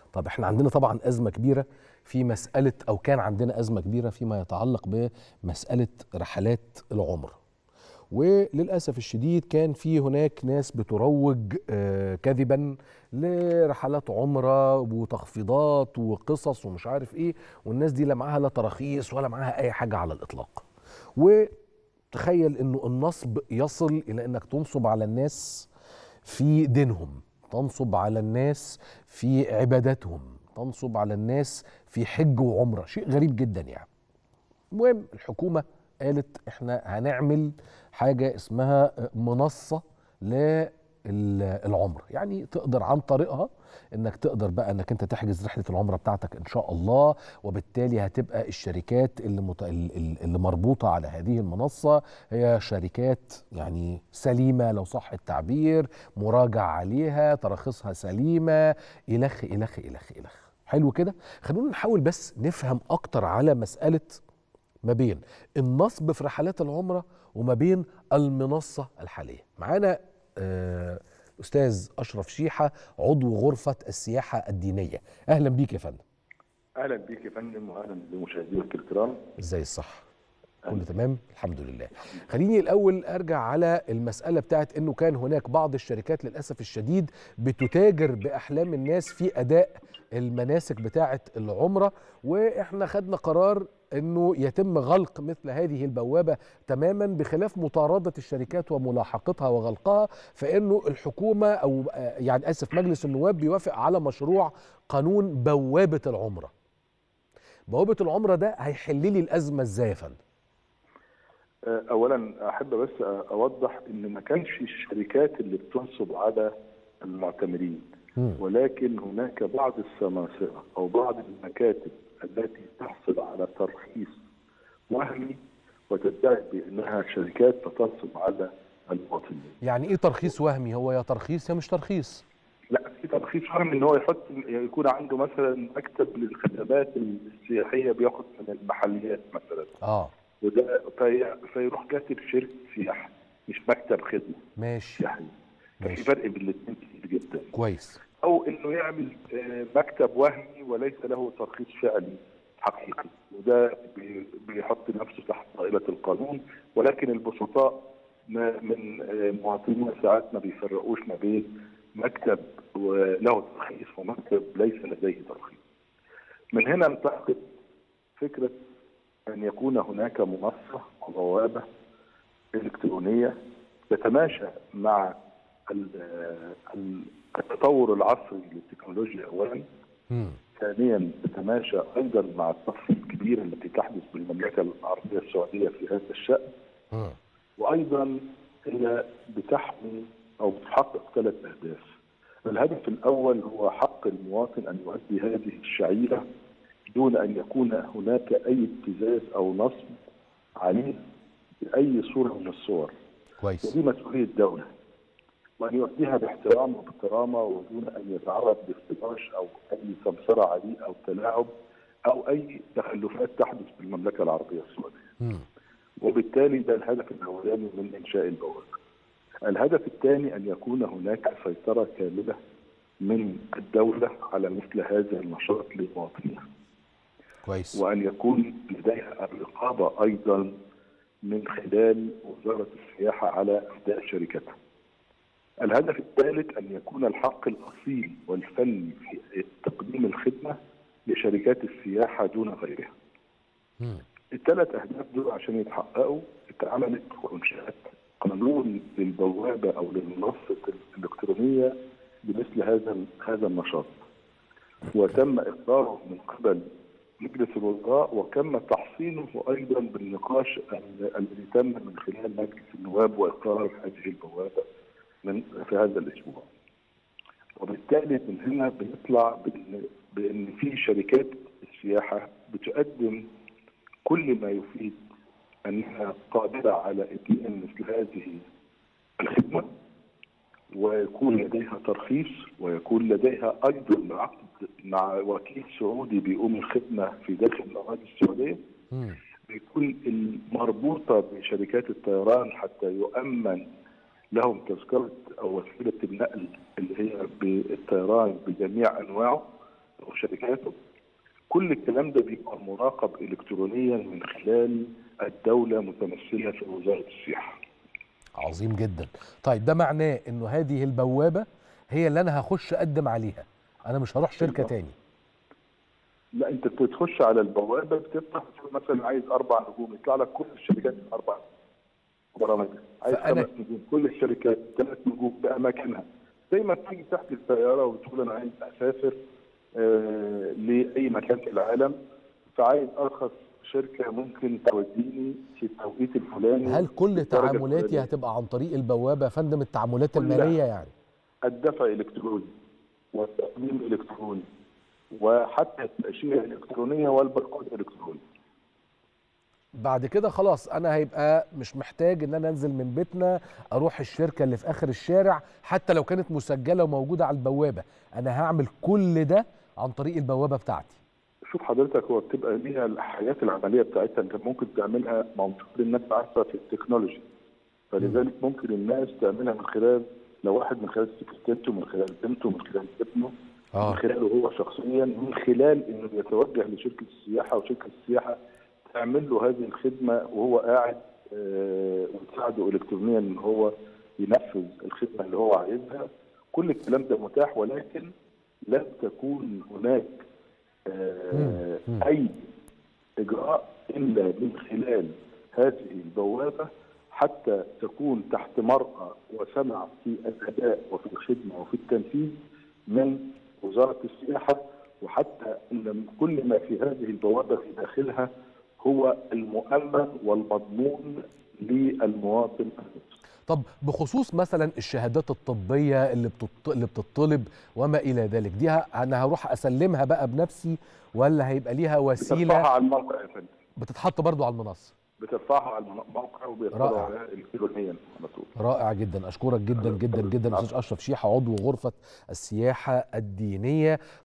طب احنا عندنا طبعا ازمه كبيره في مساله او كان عندنا ازمه كبيره فيما يتعلق بمساله رحلات العمر وللاسف الشديد كان في هناك ناس بتروج آه، كذبا لرحلات عمره وتخفيضات وقصص ومش عارف ايه والناس دي لا معاها لا تراخيص ولا معاها اي حاجه على الاطلاق وتخيل انه النصب يصل الى انك تنصب على الناس في دينهم تنصب على الناس في عباداتهم تنصب على الناس في حج وعمره شيء غريب جدا يعني المهم الحكومه قالت احنا هنعمل حاجه اسمها منصه للعمر يعني تقدر عن طريقها انك تقدر بقى انك انت تحجز رحله العمره بتاعتك ان شاء الله وبالتالي هتبقى الشركات اللي مت... اللي مربوطه على هذه المنصه هي شركات يعني سليمه لو صح التعبير مراجع عليها تراخيصها سليمه الخ الخ الخ الخ حلو كده خلونا نحاول بس نفهم اكتر على مساله ما بين النصب في رحلات العمره وما بين المنصه الحاليه معانا آه استاذ اشرف شيحه عضو غرفه السياحه الدينيه اهلا بيك يا فندم اهلا بيك يا فندم واهلا بمشاهديك الكرام ازاي الصح كله تمام الحمد لله خليني الاول ارجع على المساله بتاعت انه كان هناك بعض الشركات للاسف الشديد بتتاجر باحلام الناس في اداء المناسك بتاعه العمره واحنا خدنا قرار انه يتم غلق مثل هذه البوابه تماما بخلاف مطارده الشركات وملاحقتها وغلقها فانه الحكومه او يعني اسف مجلس النواب بيوافق على مشروع قانون بوابه العمره. بوابه العمره ده هيحل لي الازمه ازاي يا فندم؟ اولا احب بس اوضح ان ما كانش الشركات اللي بتنصب على المعتمرين ولكن هناك بعض السماسره او بعض المكاتب التي تحصل على ترخيص وهمي وتدعي بانها شركات تنصب على المواطنين. يعني ايه ترخيص وهمي؟ هو يا ترخيص يا مش ترخيص. لا في ترخيص وهمي ان هو يحط يكون عنده مثلا مكتب للخدمات السياحيه بياخد من المحليات مثلا. اه وده في فيروح كاتب شركه سياحه مش مكتب خدمه. ماشي. سياحيه. في ماشي. فرق بين الاثنين كتير جدا. كويس. او انه يعمل مكتب وهمي وليس له ترخيص فعلي حقيقي وده بيحط نفسه تحت طائله القانون ولكن البسطاء من مواطنين ساعات ما بيفرقوش ما بين مكتب له ترخيص ومكتب ليس لديه ترخيص. من هنا انطلقت فكره ان يكون هناك منصه وبوابه الكترونيه تتماشى مع التطور العصري للتكنولوجيا اولا ثانيا تتماشى ايضا مع الطفره الكبيره التي تحدث بالمملكه العربيه السعوديه في هذا الشان وايضا هي بتحمي او بتحقق ثلاث اهداف الهدف الاول هو حق المواطن ان يؤدي هذه الشعيره دون ان يكون هناك اي ابتزاز او نصب عليه باي صوره من الصور كويس ودي مسؤوليه الدوله وان يؤديها باحترام وبكرامه ودون ان يتعرض لافتراش او اي سمسره عليه او تلاعب او اي تخلفات تحدث بالمملكه العربيه السعوديه. وبالتالي ده الهدف الاولاني من انشاء البوابه. الهدف الثاني ان يكون هناك سيطره كامله من الدوله على مثل هذا النشاط للمواطنين. كويس وان يكون لديها الرقابه ايضا من خلال وزاره السياحه على اداء شركتها. الهدف الثالث ان يكون الحق الاصيل والفني في تقديم الخدمه لشركات السياحه دون غيرها. الثلاث اهداف دول عشان يتحققوا اتعملت وانشات قانون للبوابه او للمنصه الالكترونيه بمثل هذا هذا النشاط. وتم اصداره من قبل مجلس الوزراء وتم تحصينه ايضا بالنقاش الذي تم من خلال مجلس النواب واقرار هذه البوابه من في هذا الاسبوع. وبالتالي من هنا بنطلع بان, بإن في شركات السياحه بتقدم كل ما يفيد انها قادره على اداء مثل هذه الخدمه ويكون لديها ترخيص ويكون لديها ايضا عقد مع وكيل سعودي بيقوم الخدمه في داخل الاراضي السعوديه بيكون مربوطه بشركات الطيران حتى يؤمن لهم تذكره او وسيله النقل اللي هي بالطيران بجميع انواعه وشركاته كل الكلام ده بيبقى مراقب الكترونيا من خلال الدوله متمثله في وزاره السياحه عظيم جدا طيب ده معناه انه هذه البوابه هي اللي انا هخش اقدم عليها انا مش هروح شركه بالظبط. تاني لا انت بتخش على البوابه بتفتح تقول مثلا عايز اربع نجوم يطلع لك كل الشركات اربع برامج عايز فأنا- خمس نجوم كل الشركات ثلاث نجوم باماكنها زي ما تيجي تحت السياره وتقول انا عايز اسافر آه لاي مكان في العالم فعايز ارخص شركه ممكن توديني في التوقيت الفلاني هل كل بالدرجة تعاملاتي الفلانية. هتبقى عن طريق البوابه يا فندم التعاملات كلها. الماليه يعني الدفع الالكتروني والتقديم الالكتروني وحتى التاشيره الالكترونيه والبركود الالكتروني بعد كده خلاص انا هيبقى مش محتاج ان انا انزل من بيتنا اروح الشركه اللي في اخر الشارع حتى لو كانت مسجله وموجوده على البوابه انا هعمل كل ده عن طريق البوابه بتاعتي شوف حضرتك هو بتبقى ليها الحياه العمليه بتاعتها انت ممكن تعملها ما هو مش كل الناس عارفه في التكنولوجي فلذلك ممكن الناس تعملها من خلال لو واحد من خلال سكرتيرته من خلال بنته من خلال ابنه آه. من خلاله هو شخصيا من خلال انه بيتوجه لشركه السياحه وشركه السياحه تعمل له هذه الخدمه وهو قاعد آه، وتساعده الكترونيا ان هو ينفذ الخدمه اللي هو عايزها كل الكلام ده متاح ولكن لن تكون هناك آه، مم. اي اجراء الا من خلال هذه البوابه حتى تكون تحت مرأى وسمع في الاداء وفي الخدمه وفي التنفيذ من وزاره السياحه وحتى ان كل ما في هذه البوابه في داخلها هو المؤمن والمضمون للمواطن المصري. طب بخصوص مثلا الشهادات الطبيه اللي بتط... اللي بتطلب وما الى ذلك دي ه- انا هروح اسلمها بقى بنفسي ولا هيبقى ليها بترفعها وسيله على الموقع يا فندم بتتحط برضو على المنصه بترفعها على الموقع وبيرفعها رائع. عليها الكترونيا على طول رائع جدا اشكرك جدا جدا جدا استاذ اشرف شيحه عضو غرفه السياحه الدينيه